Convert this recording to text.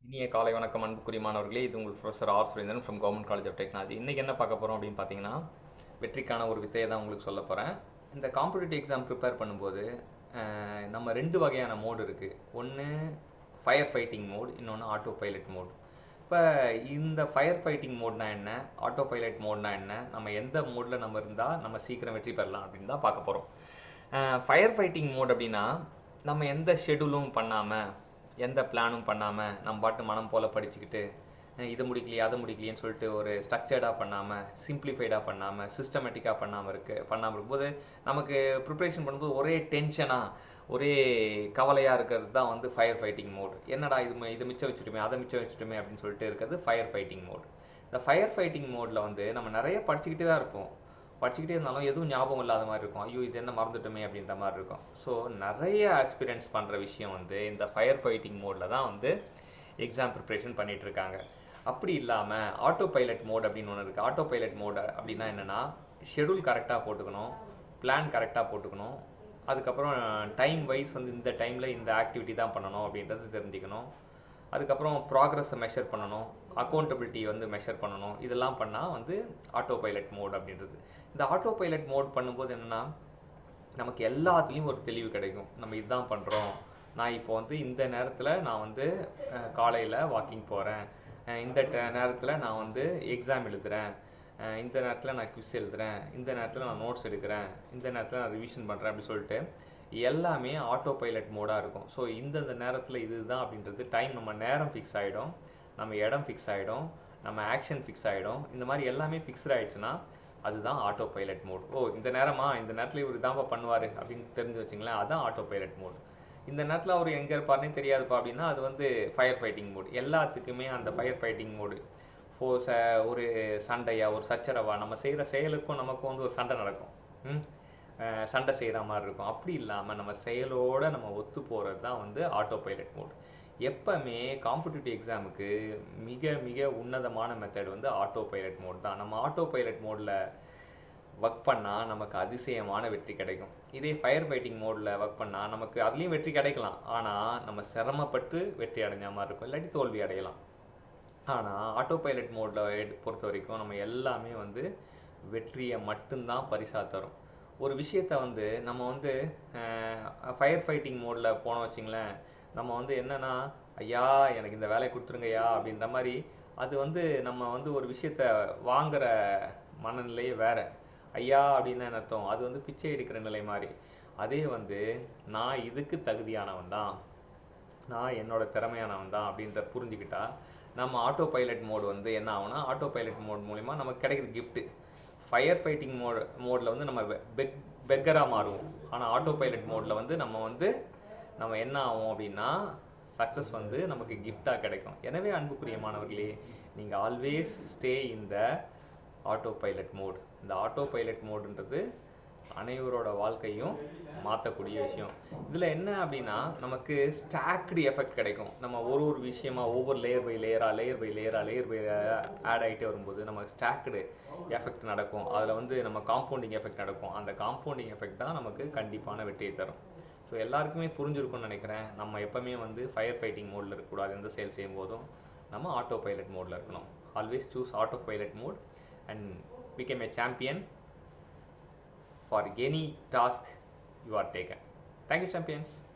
இனிய காலை வணக்கம் அன்புக்குரிய மாணவர்களே இது உங்கள் professor R Surendran from government college of technology இன்றைக்கி என்ன பார்க்க போகிறோம் அப்படின்னு பார்த்தீங்கன்னா வெற்றிக்கான ஒரு வித்தையை தான் உங்களுக்கு சொல்ல போகிறேன் இந்த காம்படிட்டிவ் எக்ஸாம் ப்ரிப்பேர் பண்ணும்போது அஹ், நம்ம ரெண்டு வகையான மோடு இருக்குது ஒன்று ஃபயர் ஃபைட்டிங் மோட் இன்னொன்று ஆட்டோ பைலட் மோட் இப்போ இந்த ஃபயர் ஃபைட்டிங் மோட்னா என்ன ஆட்டோ பைலட் மோட்னா என்ன நம்ம எந்த மோடில் நம்ம இருந்தால் நம்ம சீக்கிரம் வெற்றி பெறலாம் அப்படின்னு தான் பார்க்க போகிறோம் ஃபயர் ஃபைட்டிங் மோட் அப்படின்னா நம்ம எந்த ஷெடியூலும் பண்ணாமல் எந்த பிளானும் பண்ணாமல் நம்ம பாட்டு மனம் போல் படிச்சுக்கிட்டு அஹ் இது முடிக்கலையே அதை முடிக்கலையேன்னு சொல்லிட்டு ஒரு ஸ்ட்ரக்சர்டாக பண்ணாமல் சிம்பிளிஃபைடாக பண்ணாமல் சிஸ்டமேட்டிக்காக பண்ணாமல் இருக்கு பண்ணாமல் இருக்கும்போது நமக்கு ப்ரிப்ரேஷன் பண்ணும்போது ஒரே டென்ஷனாக ஒரே கவலையாக இருக்கிறது தான் வந்து ஃபயர் ஃபைட்டிங் மோட் என்னடா இது மி- இது மிச்சம் வச்சுட்டுமே அதை மிச்சம் வச்சுட்டுமே அப்படின்னு சொல்லிட்டு இருக்கிறது ஃபயர் ஃபைட்டிங் மோட் இந்த ஃபயர் ஃபைட்டிங் மோடில் வந்து நம்ம நிறைய படிச்சுக்கிட்டே தான் இருப்போம் படிச்சுக்கிட்டே இருந்தாலும் எதுவும் ஞாபகம் இல்லாத மாதிரி இருக்கும் ஐயோ இது என்ன மறந்துட்டோமே அப்படின்ற மாதிரி இருக்கும் ஸோ நிறைய ஆஸ்பிரன்ஸ் பண்ணுற விஷயம் வந்து இந்த ஃபயர் ஃபைட்டிங் மோடில் தான் வந்து எக்ஸாம் ப்ரிப்ரேஷன் பண்ணிட்டு இருக்காங்க அப்படி இல்லாமல் ஆட்டோ பைலட் மோட் அப்படின்னு ஒன்று இருக்குது ஆட்டோ பைலட் மோட் அப்படின்னா என்னென்னா ஷெடியூல் கரெக்டாக போட்டுக்கணும் பிளான் கரெக்டாக போட்டுக்கணும் அதுக்கப்புறம் டைம் வைஸ் வந்து இந்த டைமில் இந்த ஆக்டிவிட்டி தான் பண்ணணும் அப்படின்றது தெரிஞ்சுக்கணும் அதுக்கப்புறம் ப்ராக்ரஸை மெஷர் பண்ணணும் அக்கௌண்டபிலிட்டி வந்து மெஷர் பண்ணணும் இதெல்லாம் பண்ணால் வந்து ஆட்டோ பைலட் மோட் அப்படின்றது இந்த ஆட்டோ பைலட் மோட் பண்ணும்போது என்னென்னா நமக்கு எல்லாத்துலேயும் ஒரு தெளிவு கிடைக்கும் நம்ம இதுதான் பண்ணுறோம் நான் இப்போ வந்து இந்த நேரத்தில் நான் வந்து காலையில் வாக்கிங் போகிறேன் இந்த நேரத்தில் நான் வந்து எக்ஸாம் எழுதுகிறேன் அஹ் இந்த நேரத்தில் நான் குவிஸ் எழுதுறேன் இந்த நேரத்தில் நான் நோட்ஸ் எடுக்கிறேன் இந்த நேரத்தில் நான் ரிவிஷன் பண்ணுறேன் அப்படி சொல்லிட்டு எல்லாமே ஆட்டோ பைலட் மோடாக இருக்கும் ஸோ இந்தந்த நேரத்தில் இதுதான் அப்படின்றது டைம் நம்ம நேரம் ஃபிக்ஸ் ஆகிடும் நம்ம இடம் ஃபிக்ஸ் ஆகிடும் நம்ம ஆக்ஷன் ஃபிக்ஸ் ஆகிடும் இந்த மாதிரி எல்லாமே ஃபிக்ஸ்ட் ஆயிடுச்சுன்னா அதுதான் ஆட்டோ பைலட் மோட் ஓ இந்த நேரமா இந்த நேரத்தில் இவர் தான்ப்பா பண்ணுவார் அப்படின்னு தெரிஞ்சு வச்சுங்களேன் அதான் ஆட்டோ பைலட் மோட் இந்த நேரத்தில் அவர் எங்கே இருப்பாருன்னு தெரியாதுப்பா அப்படின்னா அது வந்து ஃபயர் ஃபைட்டிங் மோட் எல்லாத்துக்குமே அந்த ஃபயர் ஃபைட்டிங் மோடு ஃபோ ச ஒரு சண்டையா ஒரு சச்சரவா நம்ம செய்கிற செயலுக்கும் நமக்கும் வந்து ஒரு சண்டை நடக்கும் ம்? அஹ் சண்டை செய்கிற மாதிரி இருக்கும் அப்படி இல்லாமல் நம்ம செயலோட நம்ம ஒத்து போகிறது தான் வந்து ஆட்டோ பைலட் மோட் எப்பவுமே காம்படிட்டிவ் எக்ஸாமுக்கு மிக மிக உன்னதமான மெத்தட் வந்து ஆட்டோ பைலட் மோட் தான் நம்ம ஆட்டோ பைலட் மோடில் ஒர்க் பண்ணால் நமக்கு அதிசயமான வெற்றி கிடைக்கும் இதே ஃபயர் ஃபைட்டிங் மோடில் ஒர்க் பண்ணால் நமக்கு அதுலேயும் வெற்றி கிடைக்கலாம் ஆனால் நம்ம சிரமப்பட்டு வெற்றி அடைஞ்ச மாதிரி இருக்கும் இல்லாட்டி தோல்வி அடையலாம் ஆனால் ஆட்டோ பைலட் மோடில் பொறுத்த வரைக்கும் நம்ம எல்லாமே வந்து வெற்றியை மட்டும்தான் பரிசாக தரும் ஒரு விஷயத்த வந்து நம்ம வந்து ஃபயர் ஃபைட்டிங் மோடில் போனோம் வச்சிங்களேன் நம்ம வந்து என்னன்னா ஐயா எனக்கு இந்த வேலையை கொடுத்துருங்கய்யா அப்படின்ற மாதிரி அது வந்து நம்ம வந்து ஒரு விஷயத்த வாங்குற மனநிலையே வேற ஐயா அப்படின்னு என்ன அர்த்தம் அது வந்து பிச்சை எடுக்கிற நிலை மாதிரி அதே வந்து நான் இதுக்கு தகுதியானவன் தான் நான் என்னோட திறமையானவன் தான் அப்படின்ற புரிஞ்சுக்கிட்டா நம்ம ஆட்டோ பைலட் மோட் வந்து என்ன ஆகும்னா ஆட்டோ பைலட் மோட் மூலிமா நமக்கு கிடைக்கிற gift ஃபயர் ஃபைட்டிங் மோட் மோடில் வந்து நம்ம பெக் பெக்கராக மாறுவோம் ஆனால் ஆட்டோ பைலட் மோடில் வந்து நம்ம வந்து நம்ம என்ன ஆகும் அப்படின்னா சக்ஸஸ் வந்து நமக்கு gift-ஆ கிடைக்கும் எனவே அன்புக்குரிய மாணவர்களே நீங்கள் always stay in the auto pilot mode இந்த ஆட்டோ பைலட் மோடுன்றது அனைவரோட வாழ்க்கையும் மாற்றக்கூடிய விஷயம் இதில் என்ன அப்படின்னா நமக்கு ஸ்டாக்டு எஃபெக்ட் கிடைக்கும் நம்ம ஒரு ஒரு விஷயமா ஒவ்வொரு லேயர் பை லேயராக லேயர் பை லேயராக லேயர் பை ஆட் ஆகிட்டே வரும்போது நம்ம ஸ்டாக்டு எஃபெக்ட் நடக்கும் அதில் வந்து நம்ம காம்பவுண்டிங் எஃபெக்ட் நடக்கும் அந்த காம்பவுண்டிங் எஃபெக்ட் தான் நமக்கு கண்டிப்பான வெற்றியை தரும் ஸோ எல்லாருக்குமே புரிஞ்சிருக்கும்னு நினைக்கிறேன் நம்ம எப்பவுமே வந்து ஃபயர் ஃபைட்டிங் மோடில் இருக்கக்கூடாது எந்த செயல் செய்யும் போதும் நம்ம ஆட்டோ பைலட் மோடில் இருக்கணும் always choose auto pilot mode and become a champion for any task you are taken. Thank you, champions.